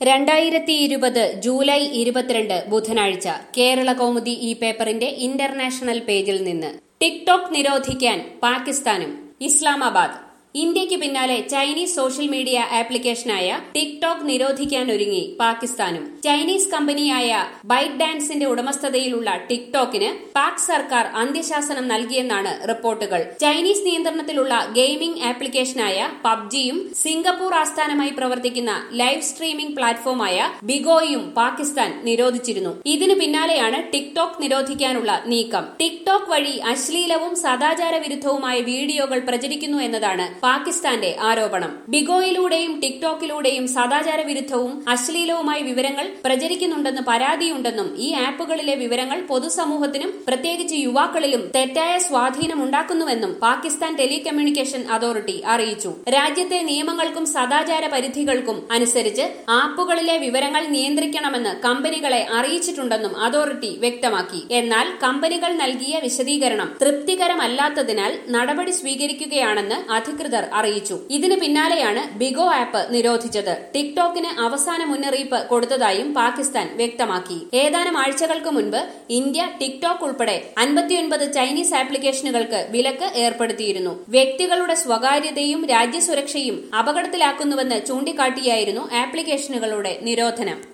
രണ്ടായിരത്തി ഇരുപത് ജൂലൈ ഇരുപത്തിരണ്ട് ബുധനാഴ്ച കേരള കൗമുദി ഈ പേപ്പറിന്റെ ഇന്റർനാഷണൽ പേജിൽ നിന്ന് ടിക്ടോക്ക് നിരോധിക്കാൻ പാകിസ്ഥാനും ഇസ്ലാമാബാദ് ഇന്ത്യക്ക് പിന്നാലെ ചൈനീസ് സോഷ്യൽ മീഡിയ ആപ്ലിക്കേഷനായ ടിക്ടോക്ക് നിരോധിക്കാനൊരുങ്ങി പാകിസ്ഥാനും ചൈനീസ് കമ്പനിയായ ബൈറ്റ് ഡാൻസിന്റെ ഉടമസ്ഥതയിലുള്ള ടിക്ടോക്കിന് പാക് സർക്കാർ അന്ത്യശാസനം നൽകിയെന്നാണ് റിപ്പോർട്ടുകൾ ചൈനീസ് നിയന്ത്രണത്തിലുള്ള ഗെയിമിംഗ് ആപ്ലിക്കേഷനായ പബ്ജിയും സിംഗപ്പൂർ ആസ്ഥാനമായി പ്രവർത്തിക്കുന്ന ലൈവ് സ്ട്രീമിംഗ് പ്ലാറ്റ്ഫോമായ ബിഗോയും പാകിസ്ഥാൻ നിരോധിച്ചിരുന്നു ഇതിനു പിന്നാലെയാണ് ടിക്ടോക്ക് നിരോധിക്കാനുള്ള നീക്കം ടിക്ടോക്ക് വഴി അശ്ലീലവും സദാചാര വിരുദ്ധവുമായ വീഡിയോകൾ പ്രചരിക്കുന്നു എന്നതാണ് പാകിസ്ഥാന്റെ ആരോപണം ബിഗോയിലൂടെയും ടിക്ടോക്കിലൂടെയും സദാചാര വിരുദ്ധവും അശ്ലീലവുമായ വിവരങ്ങൾ പ്രചരിക്കുന്നുണ്ടെന്ന് പരാതിയുണ്ടെന്നും ഈ ആപ്പുകളിലെ വിവരങ്ങൾ പൊതുസമൂഹത്തിനും പ്രത്യേകിച്ച് യുവാക്കളിലും തെറ്റായ സ്വാധീനം ഉണ്ടാക്കുന്നുവെന്നും പാകിസ്ഥാൻ ടെലികമ്മ്യൂണിക്കേഷൻ അതോറിറ്റി അറിയിച്ചു രാജ്യത്തെ നിയമങ്ങൾക്കും സദാചാര പരിധികൾക്കും അനുസരിച്ച് ആപ്പുകളിലെ വിവരങ്ങൾ നിയന്ത്രിക്കണമെന്ന് കമ്പനികളെ അറിയിച്ചിട്ടുണ്ടെന്നും അതോറിറ്റി വ്യക്തമാക്കി എന്നാൽ കമ്പനികൾ നൽകിയ വിശദീകരണം തൃപ്തികരമല്ലാത്തതിനാൽ നടപടി സ്വീകരിക്കുകയാണെന്ന് അധികൃതർ അറിയിച്ചു ഇതിന് പിന്നാലെയാണ് ബിഗോ ആപ്പ് നിരോധിച്ചത് ടിക്ടോക്കിന് അവസാന മുന്നറിയിപ്പ് കൊടുത്തതായും പാകിസ്ഥാൻ വ്യക്തമാക്കി ഏതാനും ആഴ്ചകൾക്ക് മുൻപ് ഇന്ത്യ ടിക്ടോക്ക് ഉൾപ്പെടെ അൻപത്തിയൊൻപത് ചൈനീസ് ആപ്ലിക്കേഷനുകൾക്ക് വിലക്ക് ഏർപ്പെടുത്തിയിരുന്നു വ്യക്തികളുടെ സ്വകാര്യതയും രാജ്യസുരക്ഷയും അപകടത്തിലാക്കുന്നുവെന്ന് ചൂണ്ടിക്കാട്ടിയായിരുന്നു ആപ്ലിക്കേഷനുകളുടെ നിരോധനം